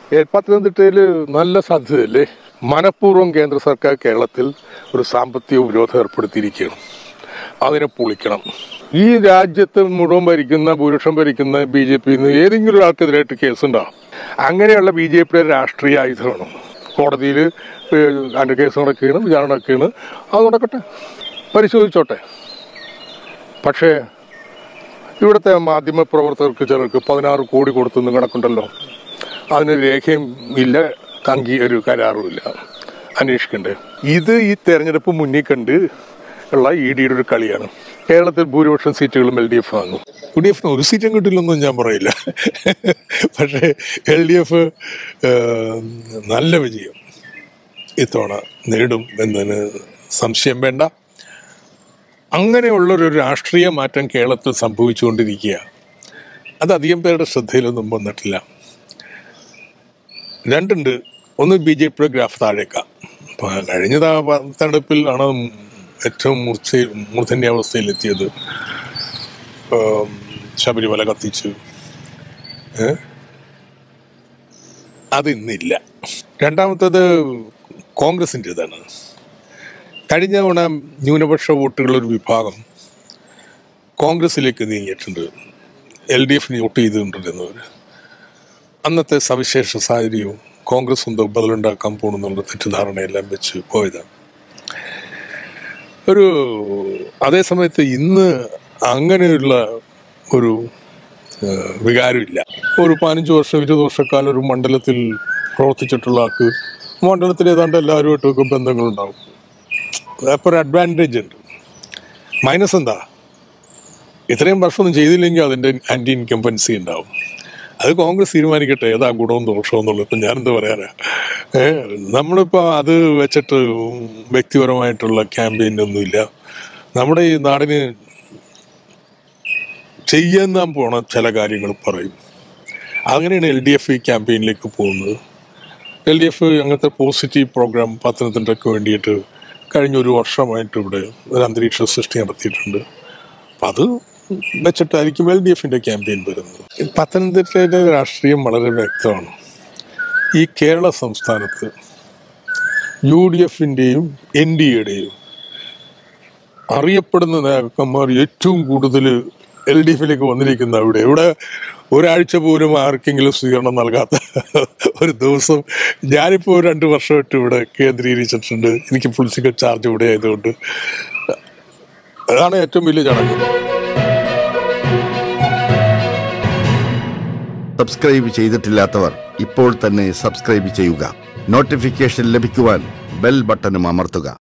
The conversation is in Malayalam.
ഏ, പത്തനംതിട്ടയിൽ നല്ല സാധ്യതയല്ലേ മനഃപൂർവ്വം കേന്ദ്ര സർക്കാർ കേരളത്തിൽ ഒരു സാമ്പത്തിക വിരോധം ഏർപ്പെടുത്തിയിരിക്കുകയാണ് അതിനെ പൊളിക്കണം ഈ രാജ്യത്ത് മുഴുവൻ ഭരിക്കുന്ന ഭൂരിപക്ഷം ഭരിക്കുന്ന ബി ജെ പി ഏതെങ്കിലും ഒരാൾക്കെതിരായിട്ട് കേസുണ്ടാവും അങ്ങനെയുള്ള ബി ജെ പിയുടെ രാഷ്ട്രീയ ആയുധമാണ് കോടതിയിൽ അതിൻ്റെ കേസ് നടക്കുകയാണ് വിചാരണ നടക്കുകയാണ് അത് നടക്കട്ടെ പരിശോധിച്ചോട്ടെ പക്ഷേ ഇവിടുത്തെ മാധ്യമ പ്രവർത്തകർക്ക് ചിലർക്ക് പതിനാറ് കോടി കൊടുത്തെന്ന് കണക്കുണ്ടല്ലോ അതിന് രേഖയും ഇല്ല അംഗീ ഒരു കരാറും ഇല്ല അന്വേഷിക്കണ്ടേ ഇത് ഈ തെരഞ്ഞെടുപ്പ് മുന്നിൽ കണ്ട് ഉള്ള ഇ ഡിയുടെ ഒരു കളിയാണ് കേരളത്തിൽ ഭൂരിപക്ഷം സീറ്റുകളും എൽ ഡി എഫ് വാങ്ങും യു ഡി എഫിന് ഒരു സീറ്റും കിട്ടില്ലെന്നും ഞാൻ പറയില്ല പക്ഷേ എൽ ഡി എഫ് നല്ല വിജയം ഇത്തവണ നേടും എന്നതിന് സംശയം വേണ്ട അങ്ങനെയുള്ളൊരു രാഷ്ട്രീയ മാറ്റം കേരളത്തിൽ സംഭവിച്ചുകൊണ്ടിരിക്കുക അത് അധികം പേരുടെ ശ്രദ്ധയിലൊന്നും വന്നിട്ടില്ല രണ്ടുണ്ട് ഒന്ന് ബി ജെ പിയുടെ ഗ്രാഫ് താഴേക്കാം ഇപ്പം കഴിഞ്ഞ ത- തെരഞ്ഞെടുപ്പിൽ ആണ് ഏറ്റവും മൂർച്ച മൂർധന്യാവസ്ഥയിലെത്തിയത് ഉം, ശബരിമല കത്തിച്ചു ഏ? അതിന്നില്ല രണ്ടാമത്തത് കോൺഗ്രസിൻ്റെതാണ് കഴിഞ്ഞ തവണ ന്യൂനപക്ഷ വോട്ടുകളൊരു വിഭാഗം കോൺഗ്രസിലേക്ക് നീങ്ങിയിട്ടുണ്ട് എൽ ഡി എഫിന് വോട്ട് ചെയ്തുകൊണ്ടിരുന്നവർ അന്നത്തെ സവിശേഷ സാഹചര്യവും കോൺഗ്രസ് എന്തോ ബദലുണ്ടാക്കാൻ പോകണമെന്നുള്ള തെറ്റിദ്ധാരണയെല്ലാം വെച്ച് പോയതാണ് ഒരു അതേ സമയത്ത് ഇന്ന് അങ്ങനെയുള്ള ഒരു ഏഹ്, വികാരമില്ല ഒരു പതിനഞ്ച് വർഷം ഇരുപത് വർഷക്കാലം ഒരു മണ്ഡലത്തിൽ പ്രവർത്തിച്ചിട്ടുള്ള ആൾക്ക് മണ്ഡലത്തിൽ ഏതാണ്ട് എല്ലാവരുമായിട്ടൊക്കെ ബന്ധങ്ങളുണ്ടാവും അപ്പോൾ ഒരു അഡ്വാൻറ്റേജ് ഉണ്ട് മൈനസ് എന്താ ഇത്രയും വർഷമൊന്നും ചെയ്തില്ലെങ്കിൽ അതിൻ്റെ ആൻറ്റി ഇൻകംപൻസി ഉണ്ടാവും അത് കോൺഗ്രസ് തീരുമാനിക്കട്ടെ ഏതാ ഗുണവും ദോഷവും എന്നുള്ളത് ഇപ്പം ഞാനെന്താ പറയാനാ ഏ നമ്മളിപ്പോൾ അത് വെച്ചിട്ട് വ്യക്തിപരമായിട്ടുള്ള ക്യാമ്പയിനൊന്നുമില്ല നമ്മുടെ ഈ നാടിന് ചെയ്യാൻ പോണ ചില കാര്യങ്ങൾ പറയും അങ്ങനെയാണ് എൽ ഡി എഫ് ഈ ക്യാമ്പയിനിലേക്ക് പോകുന്നത് എൽ ഡി എഫ് അങ്ങനത്തെ പോസിറ്റീവ് പ്രോഗ്രാം പത്തനംതിട്ടയ്ക്ക് വേണ്ടിയിട്ട് കഴിഞ്ഞ ഒരു വർഷമായിട്ട് ഇവിടെ ഒരു അന്തരീക്ഷ സൃഷ്ടി നടത്തിയിട്ടുണ്ട് അപ്പം അത് വെച്ചിട്ടായിരിക്കും എൽ ഡി എഫിൻ്റെ ക്യാമ്പയിൻ വരുന്നത് പത്തനംതിട്ടയിലെ രാഷ്ട്രീയം വളരെ വ്യക്തമാണ് ഈ കേരള സംസ്ഥാനത്ത് യു ഡി എഫിൻ്റെയും എൻ ഡി എയുടെയും അറിയപ്പെടുന്ന നേതാക്കന്മാർ ഏറ്റവും കൂടുതൽ എൽ ഡി എഫിലേക്ക് വന്നിരിക്കുന്ന അവിടെ ഇവിടെ ഒരാഴ്ച പോലും ആർക്കെങ്കിലും സ്വീകരണം നൽകാത്ത ഒരു ദിവസം ഞാനിപ്പോൾ രണ്ട് വർഷമായിട്ട് ഇവിടെ കേന്ദ്രീകരിച്ചിട്ടുണ്ട് എനിക്ക് പൊളിറ്റിക്കൽ ചാർജ് ഇവിടെ ആയതുകൊണ്ട് അതാണ് ഏറ്റവും വലിയ ചടങ്ങ് സബ്സ്ക്രൈബ് ചെയ്തിട്ടില്ലാത്തവർ ഇപ്പോൾ തന്നെ സബ്സ്ക്രൈബ് ചെയ്യുക നോട്ടിഫിക്കേഷൻ ലഭിക്കുവാൻ ബെൽ ബട്ടണും അമർത്തുക